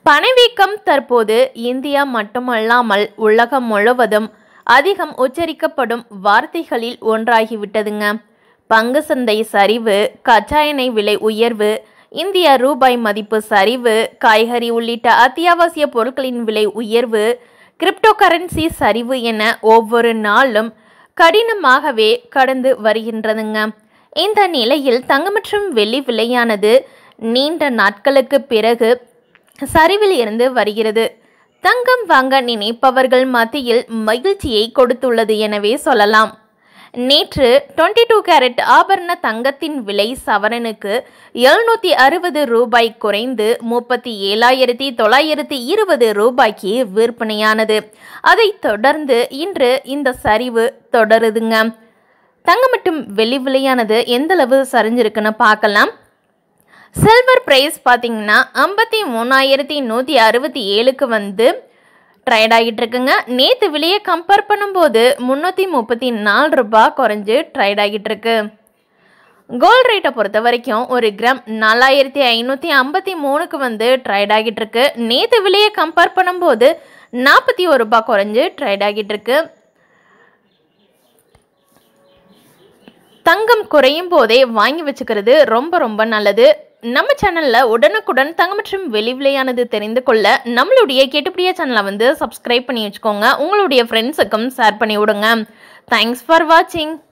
பணவீக்கம் தற்போது இந்தியா மட்டுமல்லாமல் உலகம் முழுவதும் அதிகம் உச்சரிக்கப்படும் வார்த்தைகளில் ஒன்றாகிவிட்டதுங்க பங்கு சந்தை சரிவு கச்சா எண்ணெய் விலை உயர்வு இந்திய ரூபாய் மதிப்பு சரிவு காய்கறி உள்ளிட்ட அத்தியாவசிய பொருட்களின் விலை உயர்வு கிரிப்டோ கரன்சி சரிவு என ஒவ்வொரு நாளும் கடினமாகவே கடந்து வருகின்றதுங்க இந்த நிலையில் தங்கம் மற்றும் வெள்ளி விலையானது நீண்ட நாட்களுக்கு பிறகு சரிவில் இருந்து வருகிறது தங்கம் வாங்க நினைப்பவர்கள் மத்தியில் மகிழ்ச்சியை கொடுத்துள்ளது எனவே சொல்லலாம் நேற்று டுவெண்ட்டி டூ கேரட் ஆபரண தங்கத்தின் விலை சவரனுக்கு எழுநூற்றி அறுபது ரூபாய் குறைந்து முப்பத்தி ஏழாயிரத்தி தொள்ளாயிரத்தி இருபது ரூபாய்க்கு விற்பனையானது அதைத் தொடர்ந்து இன்று இந்த சரிவு தொடருதுங்க தங்கம் மற்றும் வெள்ளி விலையானது எந்தளவு சரிஞ்சிருக்குன்னு பார்க்கலாம் சில்வர் ப்ரைஸ் பார்த்தீங்கன்னா ஐம்பத்தி மூணாயிரத்தி நூற்றி அறுபத்தி ஏழுக்கு வந்து ட்ரேட் ஆகிட்டு இருக்குங்க நேற்று விலையை கம்பேர் பண்ணும்போது முந்நூற்றி முப்பத்தி நாலு ரூபாய் குறைஞ்சு ட்ரேட் ஆகிட்டு இருக்கு கோல்ட் ரேட்டை பொறுத்த வரைக்கும் ஒரு கிராம் நாலாயிரத்தி ஐநூற்றி ஐம்பத்தி மூணுக்கு வந்து ட்ரேட் ஆகிட்டு இருக்கு நேற்று விலையை கம்பேர் பண்ணும்போது நாற்பத்தி ஒரு ரூபாய் குறைஞ்சு ட்ரேட் ஆகிட்டு இருக்கு தங்கம் குறையும் போதே வாங்கி வச்சுக்கிறது ரொம்ப ரொம்ப நல்லது நம்ம சேனலில் உடனுக்குடன் தங்கம் மற்றும் வெளி விலையானது தெரிந்து கொள்ள நம்மளுடைய கேட்டுப்படியா சேனலை வந்து சப்ஸ்கிரைப் பண்ணி வச்சுக்கோங்க உங்களுடைய ஃப்ரெண்ட்ஸுக்கும் ஷேர் பண்ணி விடுங்க தேங்க்ஸ் ஃபார் வாட்சிங்